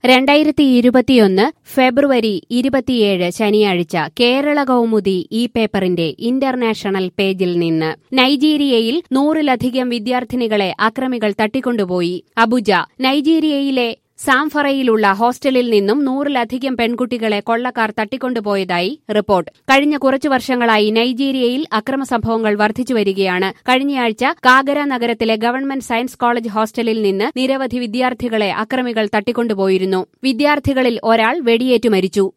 രണ്ടായിരത്തി ഇരുപത്തിയൊന്ന് ഫെബ്രുവരി ഇരുപത്തിയേഴ് ശനിയാഴ്ച കേരള കൗമുദി ഈ പേപ്പറിന്റെ ഇന്റർനാഷണൽ പേജിൽ നിന്ന് നൈജീരിയയിൽ നൂറിലധികം വിദ്യാർത്ഥിനികളെ അക്രമികൾ തട്ടിക്കൊണ്ടുപോയി അബുജ നൈജീരിയയിലെ സാംഫറയിലുള്ള ഹോസ്റ്റലിൽ നിന്നും നൂറിലധികം പെൺകുട്ടികളെ കൊള്ളക്കാർ തട്ടിക്കൊണ്ടുപോയതായി റിപ്പോർട്ട് കഴിഞ്ഞ കുറച്ചു വർഷങ്ങളായി നൈജീരിയയിൽ അക്രമ സംഭവങ്ങൾ വർദ്ധിച്ചുവരികയാണ് കഴിഞ്ഞയാഴ്ച കാഗര നഗരത്തിലെ ഗവൺമെന്റ് സയൻസ് കോളേജ് ഹോസ്റ്റലിൽ നിന്ന് നിരവധി വിദ്യാർത്ഥികളെ അക്രമികൾ തട്ടിക്കൊണ്ടുപോയിരുന്നു വിദ്യാർത്ഥികളിൽ ഒരാൾ വെടിയേറ്റു മരിച്ചു